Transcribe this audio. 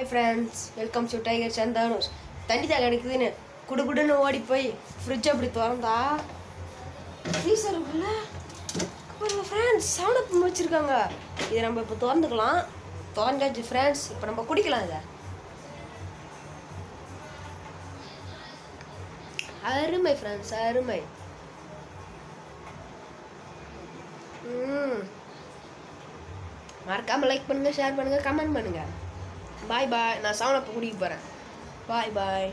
hi friends welcome to tiger Santhanu's தண்ணி தான் கிடைக்குதுன்னு குடு குடுன்னு ஓடி போய் ஃப்ரிட்ஜ் அப்படி திறந்தா ஃப்ரீசர் உள்ள பாருங்க ஃப்ரெண்ட்ஸ் செவன் அப் வச்சுருக்காங்க இதை நம்ம இப்போ திறந்துக்கலாம் திறந்தாச்சு ஃப்ரெண்ட்ஸ் இப்போ நம்ம குடிக்கலாம் இதை அருமை ஃப்ரெண்ட்ஸ் அருமை ம் மறக்காம லைக் பண்ணுங்க ஷேர் பண்ணுங்க கமெண்ட் பண்ணுங்க பாய் பாய் நான் செவன் அப் குடிக்க போகிறேன் பாய் பாய்